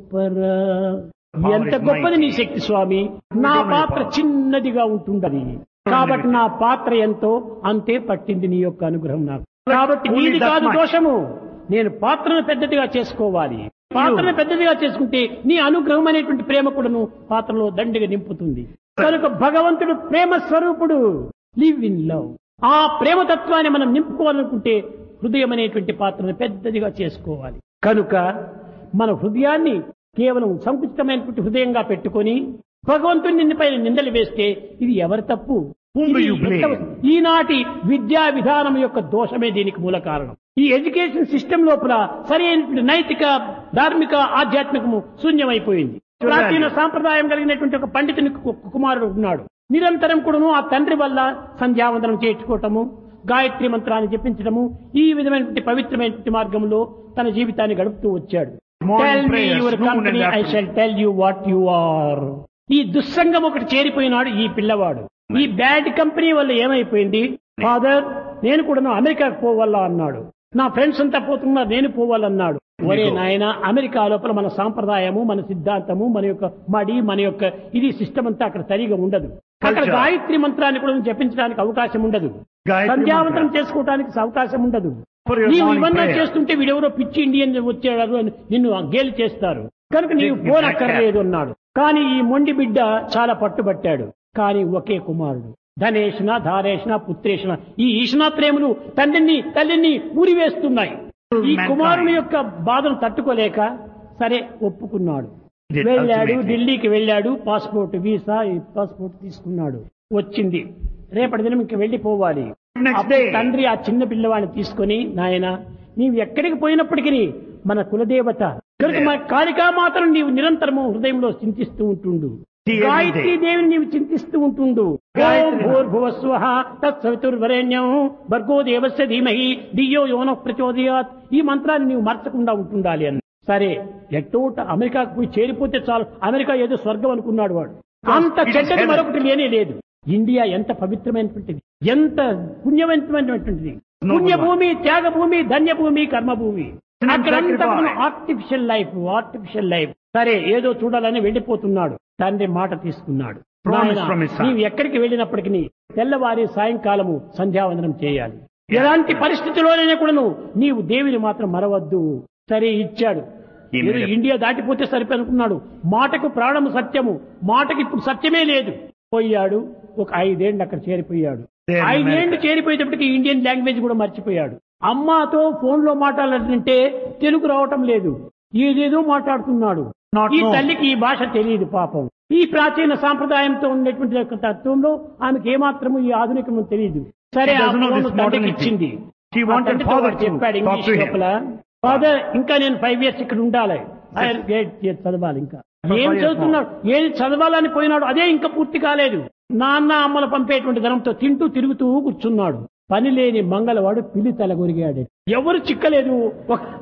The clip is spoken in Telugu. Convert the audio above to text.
గొప్పరా ఎంత గొప్పది నీ శక్తి స్వామి నా పాత్ర చిన్నదిగా ఉంటుండది కాబట్టి నా పాత్ర ఎంతో అంతే పట్టింది నీ యొక్క అనుగ్రహం నాకు కాబట్టి నీది కాదు దోషము నేను పాత్రను పెద్దదిగా చేసుకోవాలి పాత్రను పెద్దదిగా చేసుకుంటే నీ అనుగ్రహం అనేటువంటి ప్రేమ కూడాను పాత్రలో దండిగా నింపుతుంది కనుక భగవంతుడు ప్రేమ స్వరూపుడు లివ్ ఇన్ లవ్ ఆ ప్రేమతత్వాన్ని మనం నింపుకోవాలనుకుంటే హృదయం అనేటువంటి పాత్రను పెద్దదిగా చేసుకోవాలి కనుక మన హృదయాన్ని కేవలం సంకుచితమైనటువంటి హృదయంగా పెట్టుకొని భగవంతుని నిన్ను పైన నిందలు వేస్తే ఇది ఎవరి తప్పు Whom do ఇది you blame? ఎంత- ఈనాటి విద్యా విధానం యొక్క దోషమే దీనికి మూల కారణం ఈ ఎడ్యుకేషన్ సిస్టమ్ లోపల సరైనటువంటి నైతిక ధార్మిక ఆధ్యాత్మికము శూన్యమైపోయింది ప్రాచీన సాంప్రదాయం కలిగినటువంటి ఒక పండితుని కు- కుమారుడు ఉన్నాడు నిరంతరం కూడాను ఆ తండ్రి వల్ల సంధ్యావందనం చేయించుకోవటము గాయత్రి మంత్రాన్ని జపించడము ఈ విధమైనటువంటి పవిత్రమైనటువంటి మార్గంలో తన జీవితాన్ని గడుపుతూ వచ్చాడు Morning Tell me prayers, your noon and company, I afternoon. shall tell you what you are. ఈ దుస్సంగం ఒకటి చేరిపోయినాడు ఈ పిల్లవాడు ఈ బ్యాడ్ కంపెనీ వల్ల ఏమైపోయింది ఫాదర్ నేను కూడా అమెరికాకు పోవాలా అన్నాడు నా ఫ్రెండ్స్ అంతా పోతున్నారు నేను పోవాలన్నాడు ఒరే నాయన అమెరికా లోపల మన సాంప్రదాయము మన సిద్ధాంతము మన యొక్క మడి మన యొక్క ఇది సిస్టమ్ అంతా అక్కడ సరిగా ఉండదు అక్కడ Culture. గాయత్రి మంత్రాన్ని కూడా జపించడానికి అవకాశం ఉండదు గాయత్రి సంధ్యావంతనం మంత్రం. చేసుకోవడానికి అవకాశం ఉండదు For your నీవు morning ఇవన్నీ prayer. చేస్తుంటే వీడెవరో పిచ్చి ఇండియన్ వచ్చాడు అని నిన్ను గేలి చేస్తారు కనుక నీవు Take me పోనక్కర్లేదు అన్నాడు కానీ ఈ మొండి బిడ్డ చాలా పట్టుబట్టాడు కానీ ఒకే కుమారుడు ధనేషణ ధారేషణ పుత్రేషణ ఈ ఈశనాత్రేములు తండ్రిని తల్లిని ఊరివేస్తున్నాయి ఈ Mankind. కుమారుని యొక్క బాధను తట్టుకోలేక సరే ఒప్పుకున్నాడు Did వెళ్ళాడు ultimately. ఢిల్లీకి వెళ్ళాడు పాస్పోర్ట్ వీసా ఈ పాస్పోర్ట్ తీసుకున్నాడు వచ్చింది రేపటి దినం ఇంక వెళ్ళిపోవాలి Next అప్పుడు day. తండ్రి ఆ చిన్న పిల్లవాడిని తీసుకొని నాయన నీవు ఎక్కడికి పోయినప్పటికీ మన కులదేవత కనుక మన కాళికా మాత్రం నీవు నిరంతరము హృదయంలో చింతిస్తూ ఉంటుండు See every గాయత్రీ day. దేవిని నీవు చింతిస్తూ ఉంటుండు గాయత్రి. భూర్భువస్వ తత్సవితుర్వరేణ్యం భర్గో దేవస్య ధీమహి దియో యోన ప్రచోదయాత్ ఈ మంత్రాన్ని నీవు మర్చకుండా ఉంటుండాలి అని సరే ఎట్టోట అమెరికాకు పోయి చేరిపోతే చాలు అమెరికా ఏదో స్వర్గం అనుకున్నాడు వాడు అంత it is చెడ్డది heaven. మరొకటి లేనే లేదు ఇండియా ఎంత పవిత్రమైనటువంటిది ఎంత పుణ్యవంతమైనటువంటిది No పుణ్యభూమి త్యాగభూమి ధన్యభూమి కర్మభూమి An అక్కడంతా sacrifice. Artificial life artificial life సరే ఏదో చూడాలని వెళ్ళిపోతున్నాడు తండ్రి మాట తీసుకున్నాడు Promise నాయనా, from his son. నీవు ఎక్కడికి వెళ్ళినప్పటికీ తెల్లవారి సాయంకాలము సంధ్యావందనం చేయాలి ఎలాంటి పరిస్థితిలోనైనా కూడాను నీవు దేవిని మాత్రం మరవద్దు సరే ఇచ్చాడు He ఏదో made a- ఇండియా దాటిపోతే సరిపోనుకున్నాడు మాటకు ప్రాణము సత్యము మాటకి ఇప్పుడు సత్యమే లేదు పోయాడు ఒక ఐదేండ్లు అక్కడ చేరిపోయాడు There in ఐదేండ్లు America. చేరిపోయేటప్పటికి ఇండియన్ లాంగ్వేజ్ కూడా మర్చిపోయాడు అమ్మాతో ఫోన్ లో మాట్లాడాలంటే తెలుగు రావటం లేదు ఏదేదో మాట్లాడుతున్నాడు Not ఈ known. తల్లికి ఈ భాష తెలియదు పాపం ఈ ప్రాచీన సాంప్రదాయంతో ఉండేటువంటి యొక్క తత్వంలో ఆమెకి ఏమాత్రము ఈ ఆధునికము తెలియదు సరే She ఆ doesn't know ఫోన్ this తండ్రికి modernity. ఇచ్చింది She ఆ wanted తండ్రితో father వాడు to చెప్పాడు talk ఇంగ్లీష్ to him. లోపల ఫాదర్ ఇంకా నేను ఫైవ్ ఇయర్స్ ఇక్కడ ఉండాలి హైయర్ గ్రేడ్ చదవాలి ఇంకా For ఏం five years చదువుతున్నాడు ఏది చదవాలని పోయినాడు అదే ఇంకా పూర్తి కాలేదు నాన్న అమ్మలు పంపేటువంటి ధనంతో తింటూ తిరుగుతూ కూర్చున్నాడు పని లేని మంగళవాడు పిల్లి తల కొరిగాడు ఎవరు చిక్కలేదు ఒక